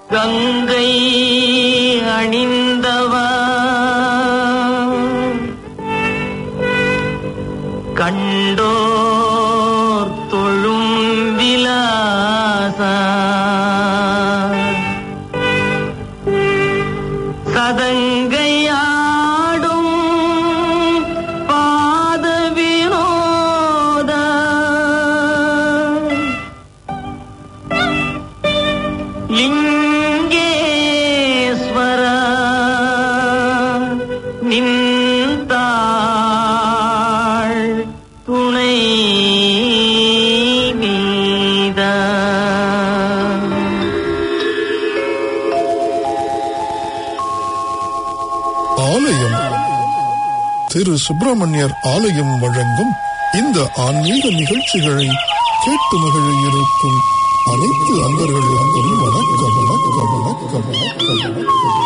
கங்கை அணிந்தவா கண்டோர் தொழும் விலாசா சதங்கையாடும் பாத வினோத லிங்கேஸ்வர நின்றாள் துணை நீதா ஆலயம் திரு சுப்பிரமணியர் ஆலயம் வழங்கும் இந்த ஆன்மீக நிகழ்ச்சிகளை கேட்டு மகிழ இருக்கும் அனைத்து அன்பர்களுக்கும் வணக்கம் வணக்கம் வணக்கம் வணக்கம் வணக்கம்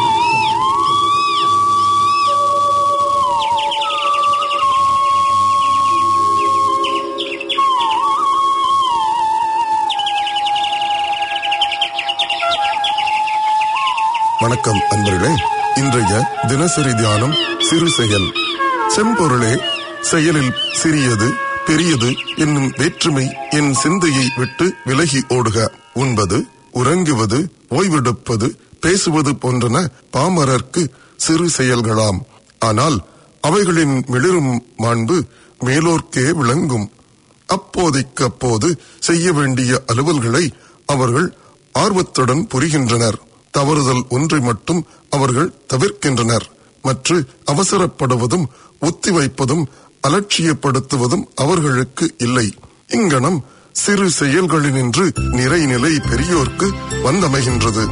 வணக்கம் அன்பர்களே இன்றைய தினசரி தியானம் சிறு செயல் செம்பொருளே செயலில் சிறியது பெரியது என்னும் வேற்றுமை என் சிந்தையை விட்டு விலகி ஓடுக உண்பது உறங்குவது ஓய்வெடுப்பது பேசுவது போன்றன பாமரர்க்கு சிறு செயல்களாம் ஆனால் அவைகளின் மிளிரும் மாண்பு மேலோர்க்கே விளங்கும் அப்போதைக்கப்போது செய்ய வேண்டிய அலுவல்களை அவர்கள் ஆர்வத்துடன் புரிகின்றனர் தவறுதல் ஒன்றை மட்டும் அவர்கள் தவிர்க்கின்றனர் மற்ற அவசரப்படுவதும் ஒத்திவைப்பதும் அலட்சியப்படுத்துவதும் அவர்களுக்கு இல்லை இங்கனம் சிறு செயல்களினின்று நிறைநிலை பெரியோர்க்கு வந்தமைகின்றது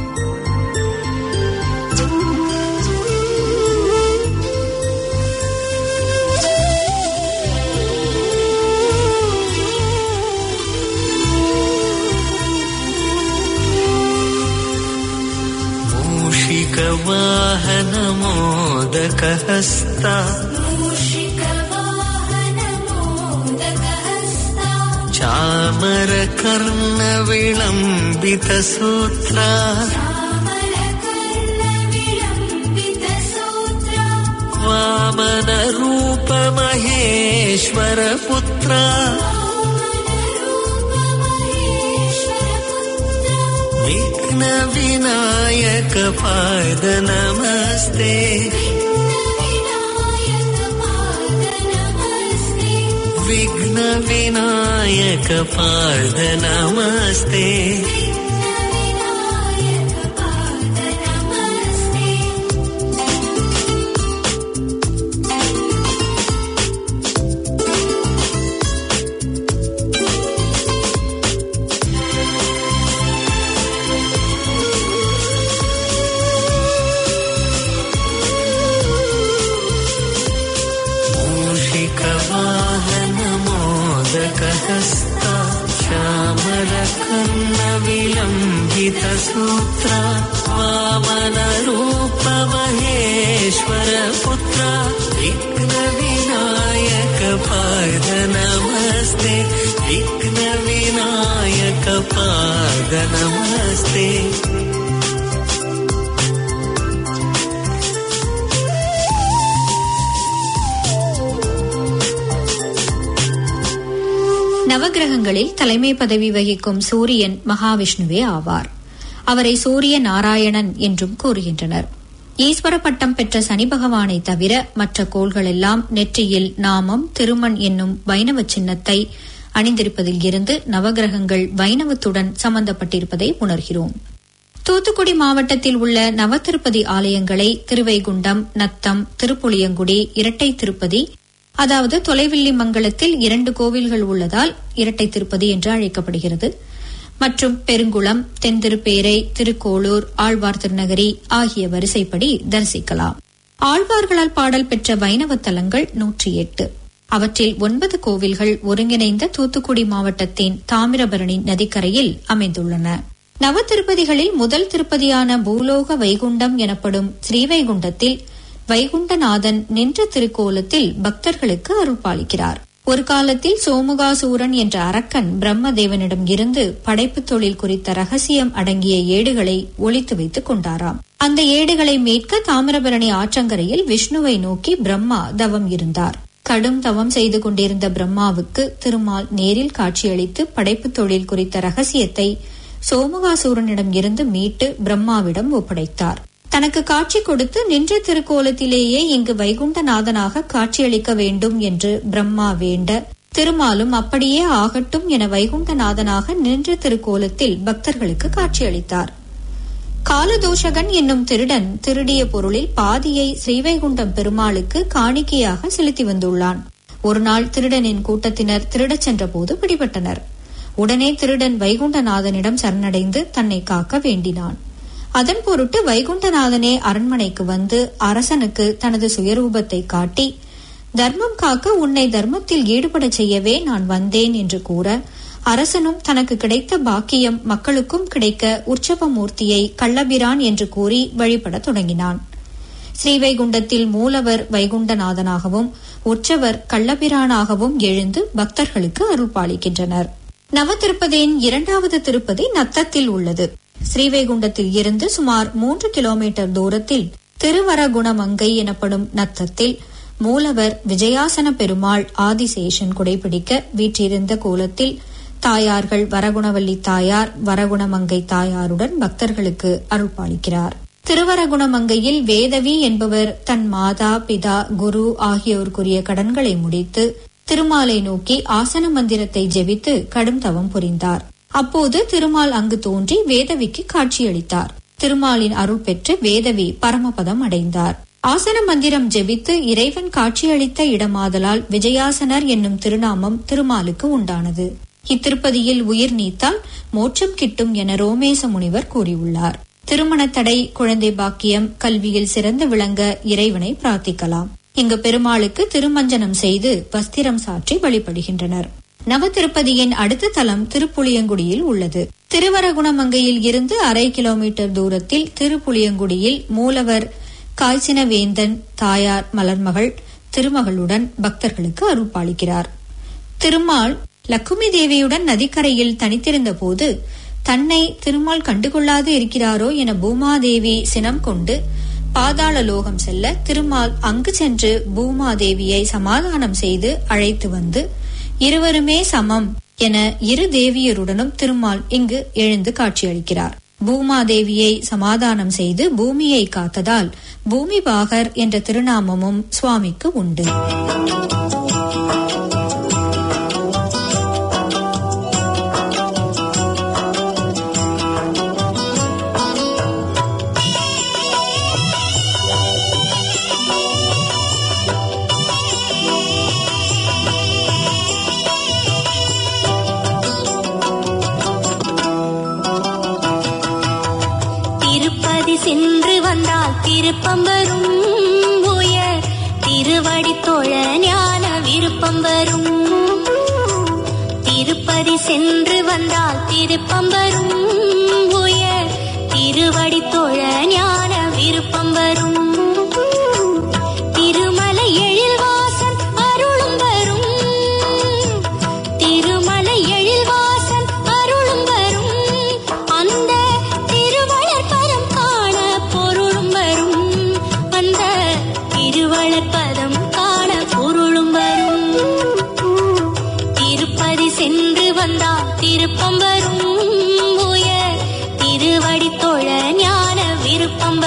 मूषिकवाहनमोदकहस्ता चामरकर्णविलम्बितसूत्रा वामनरूपमहेश्वरपुत्रा विघ्नविनायकपाद नमस्ते विघ्नविनायकपाद नमस्ते मूषिकवाहनमोदकहस्ता श्यामरकर्णविलम्बितसूत्रा वामनरूपमहेश्वरपुत्रा विघ्नविनायकपाद नमस्ते विघ्नविनायकपाद नमस्ते நவகிரகங்களில் தலைமை பதவி வகிக்கும் சூரியன் மகாவிஷ்ணுவே ஆவார் அவரை சூரிய நாராயணன் என்றும் கூறுகின்றனர் ஈஸ்வர பட்டம் பெற்ற சனி பகவானை தவிர மற்ற கோள்களெல்லாம் நெற்றியில் நாமம் திருமண் என்னும் வைணவ சின்னத்தை அணிந்திருப்பதில் இருந்து நவகிரகங்கள் வைணவத்துடன் சம்பந்தப்பட்டிருப்பதை உணர்கிறோம் தூத்துக்குடி மாவட்டத்தில் உள்ள நவதிருப்பதி ஆலயங்களை திருவைகுண்டம் நத்தம் திருப்புளியங்குடி இரட்டை திருப்பதி அதாவது தொலைவில்லி மங்கலத்தில் இரண்டு கோவில்கள் உள்ளதால் இரட்டை திருப்பதி என்று அழைக்கப்படுகிறது மற்றும் பெருங்குளம் தென்திருப்பேரை திருக்கோளூர் ஆழ்வார் திருநகரி ஆகிய வரிசைப்படி தரிசிக்கலாம் ஆழ்வார்களால் பாடல் பெற்ற வைணவ தலங்கள் நூற்றி எட்டு அவற்றில் ஒன்பது கோவில்கள் ஒருங்கிணைந்த தூத்துக்குடி மாவட்டத்தின் தாமிரபரணி நதிக்கரையில் அமைந்துள்ளன நவ திருப்பதிகளில் முதல் திருப்பதியான பூலோக வைகுண்டம் எனப்படும் ஸ்ரீவைகுண்டத்தில் வைகுண்டநாதன் நின்ற திருக்கோலத்தில் பக்தர்களுக்கு அருள்பாலிக்கிறார் ஒரு காலத்தில் சோமுகாசூரன் என்ற அரக்கன் பிரம்மதேவனிடம் இருந்து படைப்புத் தொழில் குறித்த ரகசியம் அடங்கிய ஏடுகளை ஒளித்து வைத்துக் கொண்டாராம் அந்த ஏடுகளை மீட்க தாமிரபரணி ஆற்றங்கரையில் விஷ்ணுவை நோக்கி பிரம்மா தவம் இருந்தார் கடும் தவம் செய்து கொண்டிருந்த பிரம்மாவுக்கு திருமால் நேரில் காட்சியளித்து படைப்புத் தொழில் குறித்த ரகசியத்தை சோமுகாசூரனிடம் இருந்து மீட்டு பிரம்மாவிடம் ஒப்படைத்தார் தனக்கு காட்சி கொடுத்து நின்ற திருக்கோலத்திலேயே இங்கு வைகுண்டநாதனாக காட்சியளிக்க வேண்டும் என்று பிரம்மா வேண்ட திருமாலும் அப்படியே ஆகட்டும் என வைகுண்டநாதனாக நின்ற திருக்கோலத்தில் பக்தர்களுக்கு காட்சியளித்தார் காலதோஷகன் என்னும் திருடன் திருடிய பொருளில் பாதியை ஸ்ரீவைகுண்டம் பெருமாளுக்கு காணிக்கையாக செலுத்தி வந்துள்ளான் ஒருநாள் திருடனின் கூட்டத்தினர் திருடச் சென்றபோது பிடிபட்டனர் உடனே திருடன் வைகுண்டநாதனிடம் சரணடைந்து தன்னை காக்க வேண்டினான் அதன் பொருட்டு வைகுண்டநாதனே அரண்மனைக்கு வந்து அரசனுக்கு தனது சுயரூபத்தை காட்டி தர்மம் காக்க உன்னை தர்மத்தில் ஈடுபடச் செய்யவே நான் வந்தேன் என்று கூற அரசனும் தனக்கு கிடைத்த பாக்கியம் மக்களுக்கும் கிடைக்க உற்சவமூர்த்தியை கள்ளபிரான் என்று கூறி வழிபடத் தொடங்கினான் ஸ்ரீவைகுண்டத்தில் மூலவர் வைகுண்டநாதனாகவும் உற்சவர் கள்ளபிரானாகவும் எழுந்து பக்தர்களுக்கு அருள் பாலிக்கின்றனர் நவதிருப்பதியின் இரண்டாவது திருப்பதி நத்தத்தில் உள்ளது ஸ்ரீவைகுண்டத்தில் இருந்து சுமார் மூன்று கிலோமீட்டர் தூரத்தில் திருவரகுணமங்கை எனப்படும் நத்தத்தில் மூலவர் விஜயாசன பெருமாள் ஆதிசேஷன் குடைபிடிக்க வீற்றிருந்த கோலத்தில் தாயார்கள் வரகுணவல்லி தாயார் வரகுணமங்கை தாயாருடன் பக்தர்களுக்கு அருள் பாலிக்கிறார் திருவரகுணமங்கையில் வேதவி என்பவர் தன் மாதா பிதா குரு ஆகியோருக்குரிய கடன்களை முடித்து திருமாலை நோக்கி ஆசன மந்திரத்தை ஜெபித்து கடும் தவம் புரிந்தார் அப்போது திருமால் அங்கு தோன்றி வேதவிக்கு காட்சியளித்தார் திருமாலின் அருள் பெற்று வேதவி பரமபதம் அடைந்தார் ஆசன மந்திரம் ஜெபித்து இறைவன் காட்சியளித்த இடமாதலால் விஜயாசனர் என்னும் திருநாமம் திருமாலுக்கு உண்டானது இத்திருப்பதியில் உயிர் நீத்தால் மோட்சம் கிட்டும் என ரோமேச முனிவர் கூறியுள்ளார் திருமணத்தடை குழந்தை பாக்கியம் கல்வியில் சிறந்து விளங்க இறைவனை பிரார்த்திக்கலாம் இங்கு பெருமாளுக்கு திருமஞ்சனம் செய்து வஸ்திரம் சாற்றி வழிபடுகின்றனர் நவ திருப்பதியின் அடுத்த தலம் திருப்புளியங்குடியில் உள்ளது திருவரகுணமங்கையில் இருந்து அரை கிலோமீட்டர் தூரத்தில் திருப்புளியங்குடியில் மூலவர் காய்ச்சினவேந்தன் தாயார் மலர்மகள் திருமகளுடன் பக்தர்களுக்கு அருள் பாலிக்கிறார் திருமால் லக்குமி தேவியுடன் நதிக்கரையில் தனித்திருந்த போது தன்னை திருமால் கண்டுகொள்ளாது இருக்கிறாரோ என பூமாதேவி சினம் கொண்டு பாதாள லோகம் செல்ல திருமால் அங்கு சென்று பூமாதேவியை சமாதானம் செய்து அழைத்து வந்து இருவருமே சமம் என இரு தேவியருடனும் திருமால் இங்கு எழுந்து காட்சியளிக்கிறார் பூமாதேவியை சமாதானம் செய்து பூமியை காத்ததால் பூமிபாகர் என்ற திருநாமமும் சுவாமிக்கு உண்டு திருப்பதி சென்று வந்தால் திருப்பம் வரும் உயர் திருவடி தொழ ஞான விருப்பம் வரும் திருப்பதி சென்று வந்தால் திருப்பம் வரும் உயர் திருவடி தொழ ஞான விருப்பம் வரும் திருமலை எழில்வாசன் அருளும் வரும் திருமலை எழில்வாசன் அருளும் வரும் அந்த திருவளர்பதம் காண பொருளும் வரும் அந்த திருவளர்பதம் காண பொருளும் வரும் திருப்பதி சென்று வந்தால் திருப்பம் வரும் உயர் திருவடி தொழ ஞான விருப்பம்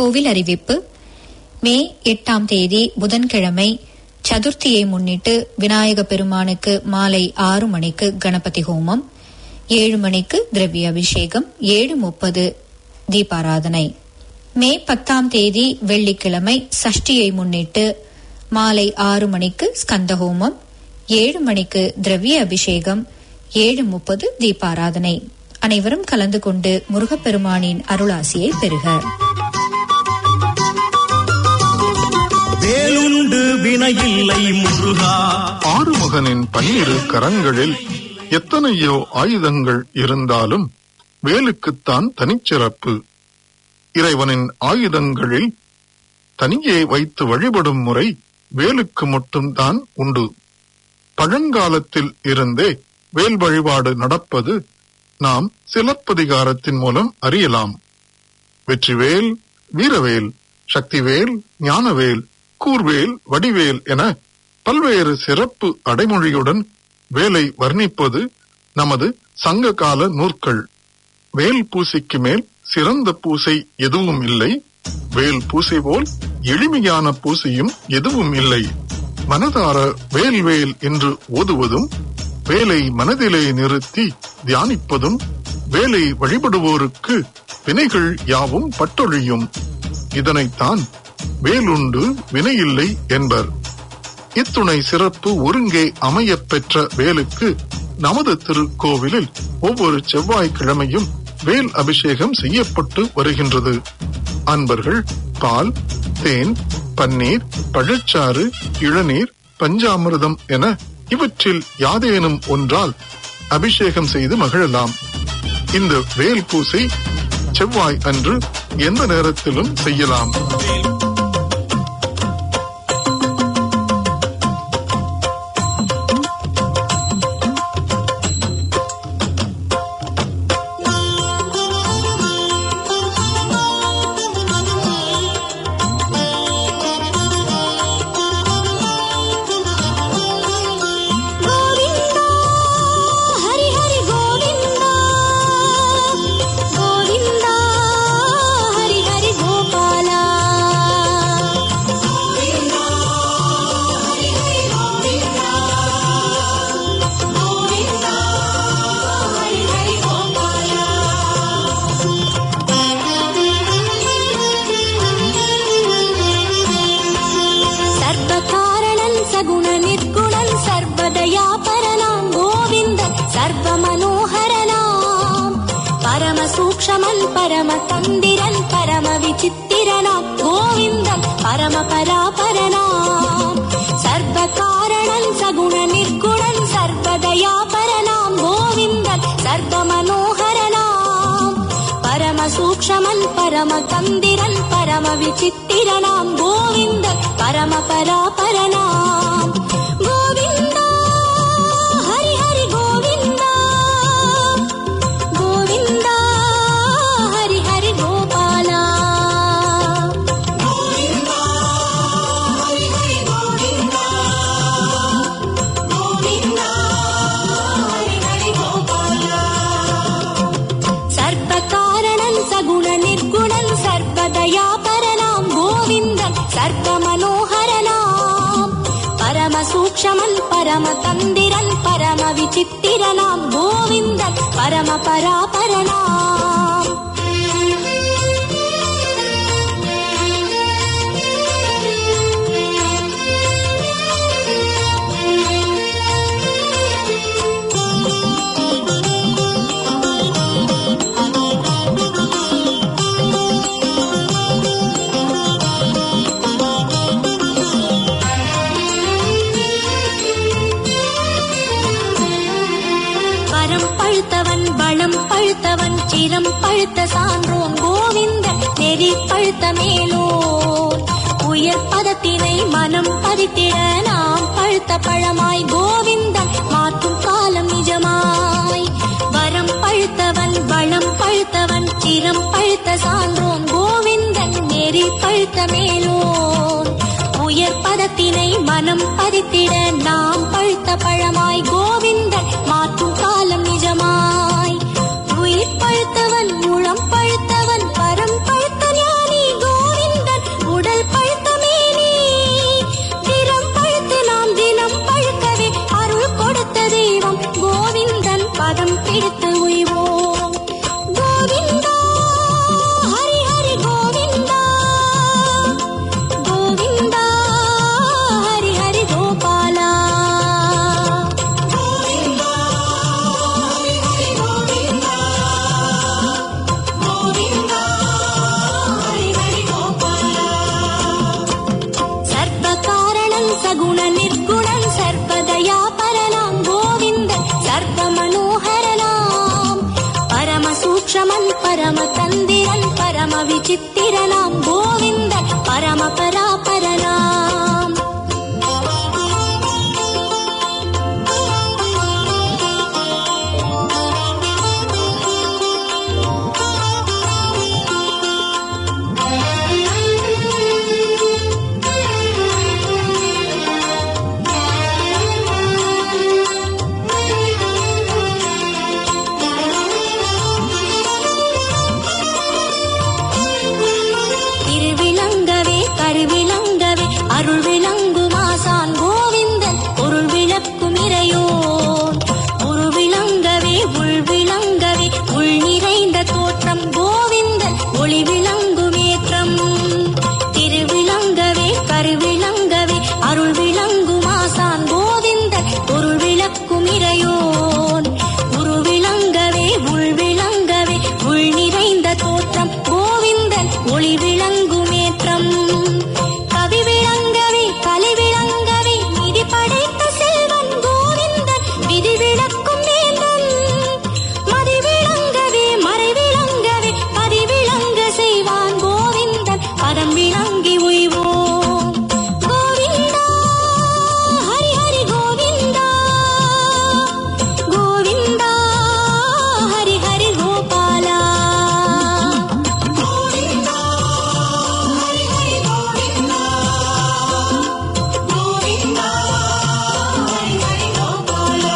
கோவில் அறிவிப்பு மே எட்டாம் தேதி புதன்கிழமை சதுர்த்தியை முன்னிட்டு விநாயக பெருமானுக்கு மாலை ஆறு மணிக்கு கணபதி ஹோமம் ஏழு மணிக்கு திரவிய அபிஷேகம் ஏழு முப்பது தீபாராதனை மே பத்தாம் தேதி வெள்ளிக்கிழமை சஷ்டியை முன்னிட்டு மாலை ஆறு மணிக்கு ஸ்கந்த ஹோமம் ஏழு மணிக்கு திரவிய அபிஷேகம் ஏழு முப்பது தீபாராதனை அனைவரும் கலந்து கொண்டு முருகப்பெருமானின் அருளாசியை பெறுக வேலுண்டு வினையில்லை முருகா ஆறுமுகனின் பன்னிரு கரங்களில் எத்தனையோ ஆயுதங்கள் இருந்தாலும் வேலுக்குத்தான் தனிச்சிறப்பு இறைவனின் ஆயுதங்களில் தனியே வைத்து வழிபடும் முறை வேலுக்கு மட்டும்தான் உண்டு பழங்காலத்தில் இருந்தே வேல் வழிபாடு நடப்பது நாம் சிலப்பதிகாரத்தின் மூலம் அறியலாம் வெற்றிவேல் வீரவேல் சக்திவேல் ஞானவேல் கூர்வேல் வடிவேல் என பல்வேறு சிறப்பு அடைமொழியுடன் வேலை வர்ணிப்பது நமது சங்க கால நூற்கள் வேல் பூசைக்கு மேல் சிறந்த பூசை எதுவும் இல்லை வேல் பூசை போல் எளிமையான பூசையும் எதுவும் இல்லை மனதார வேல் வேல் என்று ஓதுவதும் வேலை மனதிலே நிறுத்தி தியானிப்பதும் வேலை வழிபடுவோருக்கு வினைகள் யாவும் பட்டொழியும் இதனைத்தான் வேலுண்டு வினையில்லை என்பர் இத்துணை சிறப்பு ஒருங்கே அமையப் பெற்ற வேலுக்கு நமது திருக்கோவிலில் ஒவ்வொரு செவ்வாய்க்கிழமையும் வேல் அபிஷேகம் செய்யப்பட்டு வருகின்றது அன்பர்கள் பால் தேன் பன்னீர் பழச்சாறு இளநீர் பஞ்சாமிர்தம் என இவற்றில் யாதேனும் ஒன்றால் அபிஷேகம் செய்து மகிழலாம் இந்த வேல் பூசை செவ்வாய் அன்று எந்த நேரத்திலும் செய்யலாம் கோவிந்தா ஹரி ஹரி கோவிந்தா கோவிந்தா ஹரி ஹரி கோபாலா கோவிந்தா ஹரி ஹரி கோவிந்தா கோவிந்தா ஹரி ஹரி கோபாலா சர்வகாரணன் சகுண நிர்குணன் சர்வதயாபரனாம் கோவிந்தன் சர்வ மனோகரனாம் பரம சூக்ஷமன் பரம தந்திரன் பரம விசித்திரனாம் கோவிந்தன் பரம பராபரனாம் சர்வகாரணன் சகுண நிர்குணன் சர்வதயாபரனாம் கோவிந்தன் சர்வ மனோகரனாம் பரம சூக்ஷமன் பரம தந்திரன் பரம விசித்திரனாம் கோவிந்தன் பரம பராபரனாம் கோவிந்தா ஹரி ஹரி கோவிந்தா கோவிந்தா ஹரி ஹரி கோபாலா கோவிந்தா ஹரி ஹரி கோவிந்தா கோவிந்தா ஹரி ஹரி கோபாலா சர்வகாரணன் சகுண நிர்குணன் சர்வதயாபரனாம் கோவிந்தன் சர்வ மனோகரனாம் பரம சூக்ஷமன் பரம தந்திரன் பரம விசித்திரனாம் கோவிந்தன் பரம பராபரனாம் வரம் பழுத்தவன் வளம் பழுத்தவன் சிரம் பழுத்த சான்றோன் கோவிந்தன் நெறி பழுத்த மேலோன் உயர் பதத்தினை மனம் பதித்திட நாம் பழுத்த பழமாய் கோவிந்தன் மாற்றும் காலம் நிஜமாய் வரம் பழுத்தவன் வளம் பழுத்தவன் சிரம் பழுத்த சான்றோன் கோவிந்தன் நெறி பழுத்த மேலோன் உயர் பதத்தினை மனம் பதித்திட நாம் பழுத்த பழமாய் கோவிந்தன் மாற்றும் காலம் நிஜமாய் உயிர் பழுத்தவன் முழம் பழுத்தவன் பரம் பழுத்த ஞானி கோவிந்தன் சூக்ஷமன் பரம தந்திரன் பரம விசித்திரனாம் கோவிந்தன் பரம பராபரனாம் திருவிளங்கவே கருவிளங்கவே அருள் விளங்குமாசான் கோவிந்தன் பொருள் விளக்கும் இறையோன் உரு விளங்கவே உள் விளங்கவே உள் நிறைந்த தோற்றம் கோவிந்தன் ஒளி விளங்குமேற்றம் திருவிளங்கவே கருவிளங்கவே அருள் விளங்குமாசான் கோவிந்தன் பொருள் விளக்கும் இறையோன் உரு விளங்கவே உள் விளங்கவே உள் நிறைந்த தோற்றம் கோவிந்தன் ஒளி விளங்குமேற்றம் கவி விளங்கவே கலை விளங்கவே நிதி படைத்த செல்வன் கோவிந்தன் விதி விளக்கும் வேந்தன் மதி விளங்கவே மறை விளங்கவே பதி விளங்க செய்வான் கோவிந்தன் பரம் விளங்கி உய்வோம் கோவிந்தா ஹரி ஹரி கோவிந்தா கோவிந்தா ஹரி ஹரி கோபாலா கோவிந்தா ஹரி ஹரி கோவிந்தா கோவிந்தா ஹரி ஹரி கோபாலா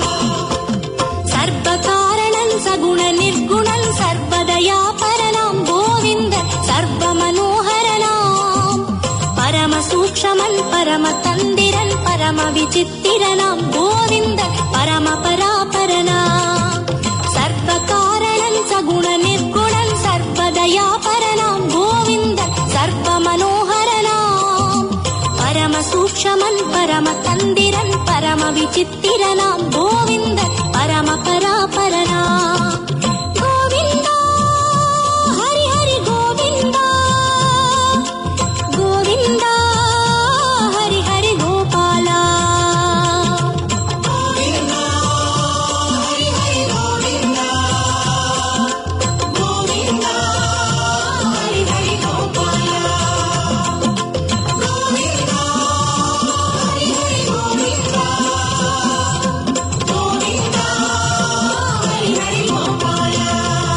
சர்வ காரணன் சகுண நிர்குணன் சர்வதயா பரனாம் கோவிந்தன் சர்வ மனோகரனாம் பரம சூக்ஷமன் பரம தந்திரன் பரம விசித்திரனாம் கோவிந்தன் பரம பராபரனாம் சர்வ காரணன் சகுண நிர்குணன் சர்வதயா பரனாம் கோவிந்தன் சர்வ மனோகரனாம் பரம சூக்ஷமன் பரம தந்திரன் பரம விசித்திரனாம் கோவிந்தன் பரம பராபரனாம் கோவிந்தா ஹரி ஹரி கோவிந்தா கோவிந்தா ஹரி ஹரி கோபாலா கோவிந்தா ஹரி ஹரி கோவிந்தா கோவிந்தா ஹரி ஹரி கோபாலா கோவிந்தா ஹரி ஹரி கோவிந்தா கோவிந்தா ஹரி ஹரி கோபாலா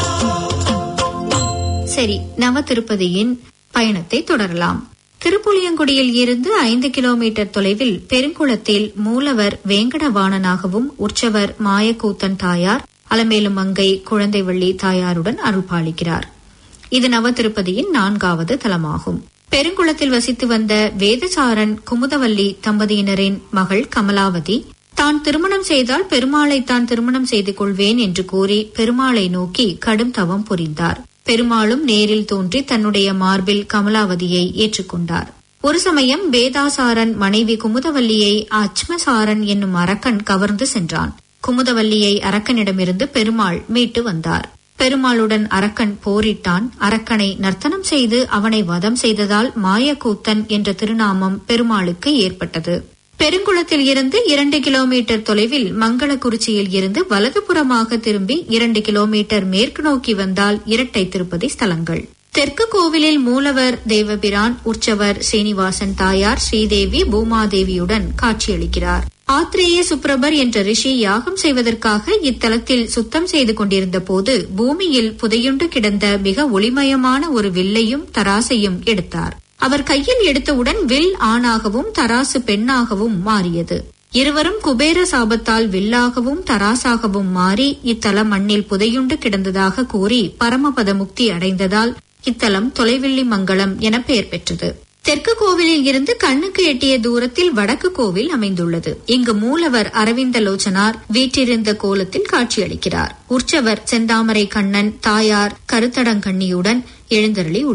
சரி நவ திருப்பதியின் பயணத்தை தொடரலாம் திருப்புளியங்குடியில் இருந்து ஐந்து கிலோமீட்டர் தொலைவில் பெருங்குளத்தில் மூலவர் வேங்கடவாணனாகவும் உற்சவர் மாயக்கூத்தன் தாயார் அலமேலும் மங்கை குழந்தைவள்ளி தாயாருடன் அருள்பாலிக்கிறார் இது நவ திருப்பதியின் நான்காவது தலமாகும் பெருங்குளத்தில் வசித்து வந்த வேதசாரன் குமுதவல்லி தம்பதியினரின் மகள் கமலாவதி தான் திருமணம் செய்தால் பெருமாளை தான் திருமணம் செய்து கொள்வேன் என்று கூறி பெருமாளை நோக்கி கடும் தவம் புரிந்தார் பெருமாளும் நேரில் தோன்றி தன்னுடைய மார்பில் கமலாவதியை ஏற்றுக்கொண்டார் ஒரு சமயம் வேதாசாரன் மனைவி குமுதவல்லியை அச்மசாரன் என்னும் அரக்கன் கவர்ந்து சென்றான் குமுதவல்லியை அரக்கனிடமிருந்து பெருமாள் மீட்டு வந்தார் பெருமாளுடன் அரக்கன் போரிட்டான் அரக்கனை நர்த்தனம் செய்து அவனை வதம் செய்ததால் மாயக்கூத்தன் என்ற திருநாமம் பெருமாளுக்கு ஏற்பட்டது பெருங்குளத்தில் இருந்து இரண்டு கிலோமீட்டர் தொலைவில் மங்களகுறிச்சியில் இருந்து வலதுபுறமாக திரும்பி இரண்டு கிலோமீட்டர் மேற்கு நோக்கி வந்தால் இரட்டை திருப்பதி ஸ்தலங்கள் தெற்கு கோவிலில் மூலவர் தேவபிரான் உற்சவர் ஸ்ரீனிவாசன் தாயார் ஸ்ரீதேவி பூமாதேவியுடன் காட்சியளிக்கிறார் ஆத்ரேய சுப்ரபர் என்ற ரிஷி யாகம் செய்வதற்காக இத்தலத்தில் சுத்தம் செய்து கொண்டிருந்த போது பூமியில் புதையுண்டு கிடந்த மிக ஒளிமயமான ஒரு வில்லையும் தராசையும் எடுத்தார் அவர் கையில் எடுத்தவுடன் வில் ஆணாகவும் தராசு பெண்ணாகவும் மாறியது இருவரும் குபேர சாபத்தால் வில்லாகவும் தராசாகவும் மாறி இத்தலம் மண்ணில் புதையுண்டு கிடந்ததாக கூறி பரமபத முக்தி அடைந்ததால் இத்தலம் தொலைவில்லி மங்கலம் என பெயர் பெற்றது தெற்கு கோவிலில் இருந்து கண்ணுக்கு எட்டிய தூரத்தில் வடக்கு கோவில் அமைந்துள்ளது இங்கு மூலவர் அரவிந்தலோச்சனார் வீற்றிருந்த கோலத்தில் காட்சியளிக்கிறார் உற்சவர் செந்தாமரை கண்ணன் தாயார் கருத்தடங்கண்ணியுடன் எழுந்தருளி உள்ளார்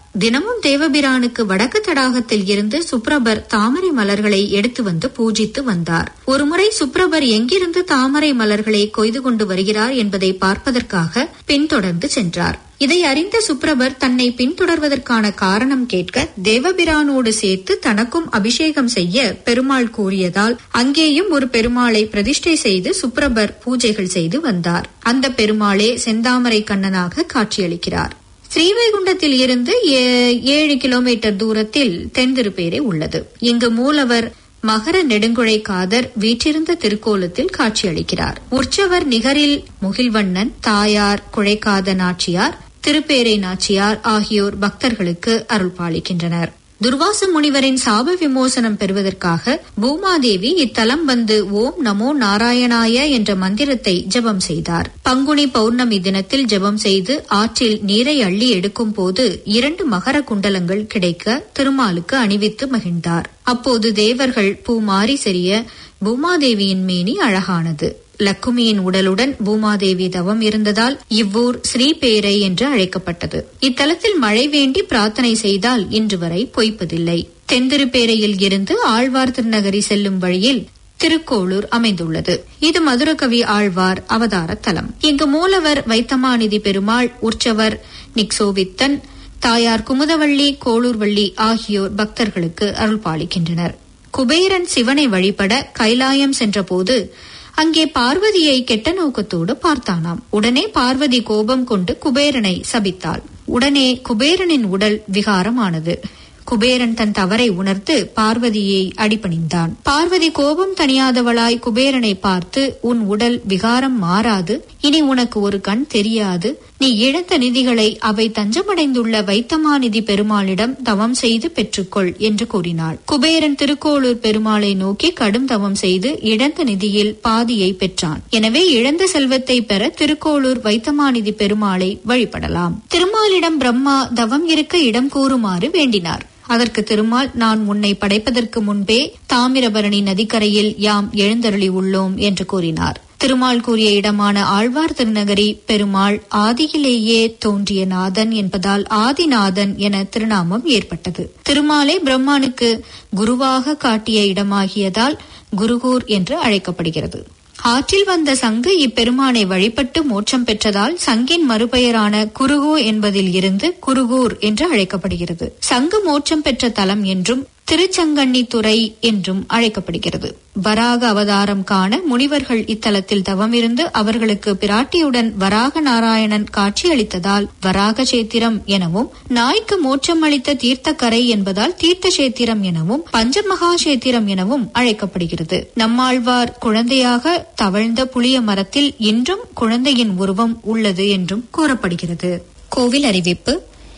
தினமும் தேவபிரானுக்கு வடக்கு தடாகத்தில் இருந்து சுப்ரபர் தாமரை மலர்களை எடுத்து வந்து பூஜித்து வந்தார் ஒருமுறை சுப்ரபர் எங்கிருந்து தாமரை மலர்களை கொய்து கொண்டு வருகிறார் என்பதை பார்ப்பதற்காக பின்தொடர்ந்து சென்றார் இதை அறிந்த சுப்ரபர் தன்னை பின்தொடர்வதற்கான காரணம் கேட்க தேவபிரானோடு சேர்த்து தனக்கும் அபிஷேகம் செய்ய பெருமாள் கூறியதால் அங்கேயும் ஒரு பெருமாளை பிரதிஷ்டை செய்து சுப்ரபர் பூஜைகள் செய்து வந்தார் அந்த பெருமாளே செந்தாமரை கண்ணனாக காட்சியளிக்கிறார் ஸ்ரீவைகுண்டத்தில் இருந்து ஏ- ஏழு கிலோமீட்டர் தூரத்தில் தென்திருப்பேரே உள்ளது இங்கு மூலவர் மகர நெடுங்குழை காதர் வீற்றிருந்த திருக்கோலத்தில் காட்சியளிக்கிறார் உற்சவர் நிகரில் முகில்வண்ணன் தாயார் குழைக்காத நாச்சியார் திருப்பேரை நாச்சியார் ஆகியோர் பக்தர்களுக்கு அருள் பாலிக்கின்றனர் துர்வாச முனிவரின் சாப விமோசனம் பெறுவதற்காக பூமாதேவி இத்தலம் வந்து ஓம் நமோ நாராயணாய என்ற மந்திரத்தை ஜெபம் செய்தார் பங்குனி பௌர்ணமி தினத்தில் ஜெபம் செய்து ஆற்றில் நீரை அள்ளி எடுக்கும் போது இரண்டு மகர குண்டலங்கள் கிடைக்க திருமாலுக்கு அணிவித்து மகிழ்ந்தார் அப்போது தேவர்கள் பூ மாறி செறிய பூமாதேவியின் மேனி அழகானது லக்குமியின் உடலுடன் பூமாதேவி தவம் இருந்ததால் இவ்வூர் ஸ்ரீபேரை என்று அழைக்கப்பட்டது இத்தலத்தில் மழை வேண்டி பிரார்த்தனை செய்தால் இன்று வரை பொய்ப்பதில்லை தென்திருப்பேரையில் இருந்து ஆழ்வார் திருநகரி செல்லும் வழியில் திருக்கோளூர் அமைந்துள்ளது இது மதுரகவி ஆழ்வார் அவதார தலம் இங்கு மூலவர் வைத்தமாநிதி பெருமாள் உற்சவர் நிக்சோவித்தன் தாயார் குமுதவள்ளி கோளூர்வள்ளி ஆகியோர் பக்தர்களுக்கு அருள் பாலிக்கின்றனர் குபேரன் சிவனை வழிபட கைலாயம் சென்றபோது அங்கே பார்வதியை கெட்ட நோக்கத்தோடு பார்த்தானாம் உடனே பார்வதி கோபம் கொண்டு குபேரனை சபித்தாள் உடனே குபேரனின் உடல் விகாரமானது குபேரன் தன் தவறை உணர்ந்து பார்வதியை அடிபணிந்தான் பார்வதி கோபம் தணியாதவளாய் குபேரனை பார்த்து உன் உடல் விகாரம் மாறாது இனி உனக்கு ஒரு கண் தெரியாது நீ இழந்த நிதிகளை அவை தஞ்சமடைந்துள்ள வைத்தமாநிதி பெருமாளிடம் தவம் செய்து பெற்றுக்கொள் என்று கூறினாள் குபேரன் திருக்கோளூர் பெருமாளை நோக்கி கடும் தவம் செய்து இழந்த நிதியில் பாதியை பெற்றான் எனவே இழந்த செல்வத்தை பெற திருக்கோளூர் வைத்தமாநிதி பெருமாளை வழிபடலாம் திருமாலிடம் பிரம்மா தவம் இருக்க இடம் கூறுமாறு வேண்டினார் அதற்கு திருமால் நான் உன்னை படைப்பதற்கு முன்பே தாமிரபரணி நதிக்கரையில் யாம் எழுந்தருளி உள்ளோம் என்று கூறினார் திருமால் கூறிய இடமான ஆழ்வார் திருநகரி பெருமாள் ஆதியிலேயே தோன்றிய நாதன் என்பதால் ஆதிநாதன் என திருநாமம் ஏற்பட்டது திருமாலே பிரம்மானுக்கு குருவாக காட்டிய இடமாகியதால் குருகூர் என்று அழைக்கப்படுகிறது ஆற்றில் வந்த சங்கு இப்பெருமானை வழிபட்டு மோட்சம் பெற்றதால் சங்கின் மறுபெயரான குருகு என்பதில் இருந்து குருகூர் என்று அழைக்கப்படுகிறது சங்கு மோட்சம் பெற்ற தலம் என்றும் திருச்சங்கண்ணித்துறை என்றும் அழைக்கப்படுகிறது வராக அவதாரம் காண முனிவர்கள் இத்தலத்தில் தவமிருந்து அவர்களுக்கு பிராட்டியுடன் வராக நாராயணன் காட்சியளித்ததால் வராக சேத்திரம் எனவும் நாய்க்கு மோட்சம் அளித்த தீர்த்தக்கரை என்பதால் தீர்த்த சேத்திரம் எனவும் பஞ்சமகா சேத்திரம் எனவும் அழைக்கப்படுகிறது நம்மாழ்வார் குழந்தையாக தவழ்ந்த புளிய மரத்தில் இன்றும் குழந்தையின் உருவம் உள்ளது என்றும் கூறப்படுகிறது கோவில் அறிவிப்பு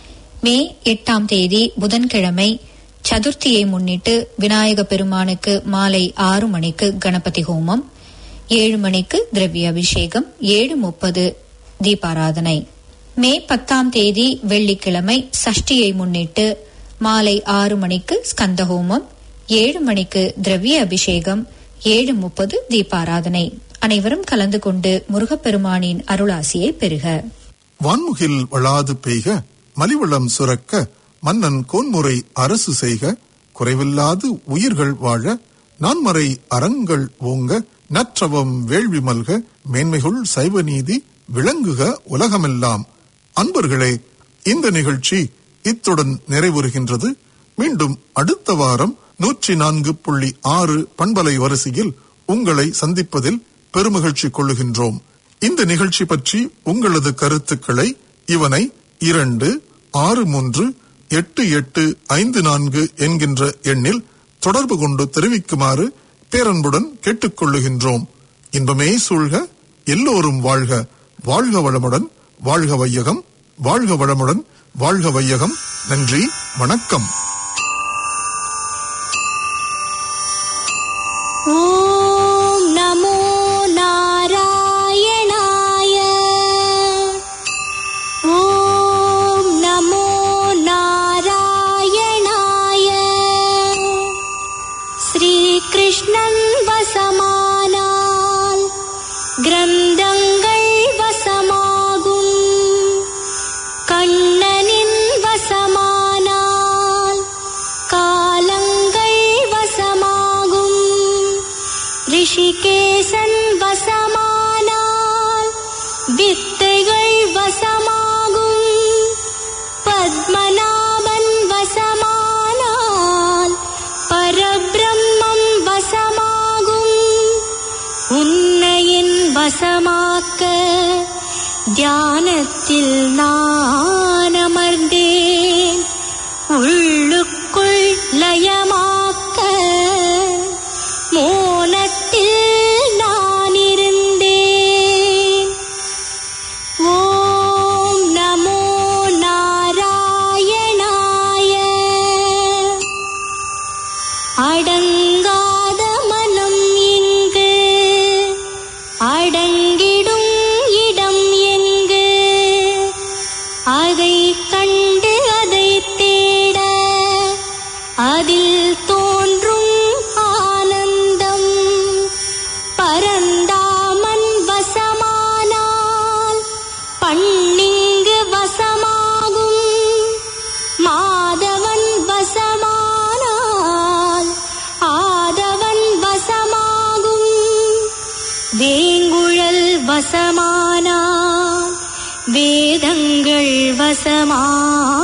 மே எட்டாம் தேதி புதன்கிழமை சதுர்த்தியை முன்னிட்டு விநாயக பெருமானுக்கு மாலை ஆறு மணிக்கு கணபதி ஹோமம் ஏழு மணிக்கு திரவிய அபிஷேகம் ஏழு முப்பது தீபாராதனை மே பத்தாம் தேதி வெள்ளிக்கிழமை சஷ்டியை முன்னிட்டு மாலை ஆறு மணிக்கு ஸ்கந்த ஹோமம் ஏழு மணிக்கு திரவிய அபிஷேகம் ஏழு முப்பது தீபாராதனை அனைவரும் கலந்து கொண்டு முருகப்பெருமானின் அருளாசியை பெறுக வான்முகில் வளாது பெய்க மலிவளம் சுரக்க மன்னன் கோன்முறை அரசு செய்க குறைவில்லாது உயிர்கள் வாழ நான்மறை அறங்கள் ஓங்க நற்றவம் வேள்வி மல்க மேன்மைகுள் சைவ நீதி விளங்குக உலகமெல்லாம் அன்பர்களே இந்த நிகழ்ச்சி இத்துடன் நிறைவுறுகின்றது மீண்டும் அடுத்த வாரம் நூற்றி நான்கு புள்ளி ஆறு பண்பலை வரிசையில் உங்களை சந்திப்பதில் பெருமகிழ்ச்சி கொள்ளுகின்றோம் இந்த நிகழ்ச்சி பற்றி உங்களது கருத்துக்களை இவனை இரண்டு ஆறு மூன்று எட்டு எட்டு ஐந்து நான்கு என்கின்ற எண்ணில் தொடர்பு கொண்டு தெரிவிக்குமாறு பேரன்புடன் கேட்டுக்கொள்ளுகின்றோம் இன்பமே சூழ்க எல்லோரும் வாழ்க வாழ்க வளமுடன் வாழ்க வையகம் வாழ்க வளமுடன் வாழ்க வையகம் நன்றி வணக்கம் ॐ नमो नारायणाय ॐ नमो नारायणाय श्रीकृष्णन् वसमानाल् கிரந்தங்கள் வசமாகும் கண்ணனின் வசமா வித்தைகள் வசமாகும் பத்மநாபன் வசமானால் பரபிரம்மம் வசமாகும் உன்னையின் வசமாக்க தியானத்தில் நான் அமர்ந்தேன் உள்ளுக்குள் லயமாக்க மோனத்தில் நான் இருந்தேன் ஓம் நமோ நாராயணாய அடங்காத மனம் இங்கு அடங்கிடும் இடம் எங்கு அதை கண்டு அதை தேட அதில் தோன்றும் ஆனந்தம் பரந்தாமன் வசமானால் பண்ணிங்கு வசமாகும் மாதவன் வசமானால் ஆதவன் வசமாகும் வேங்குழல் வசமானால் வேதங்கள் வசமாகும்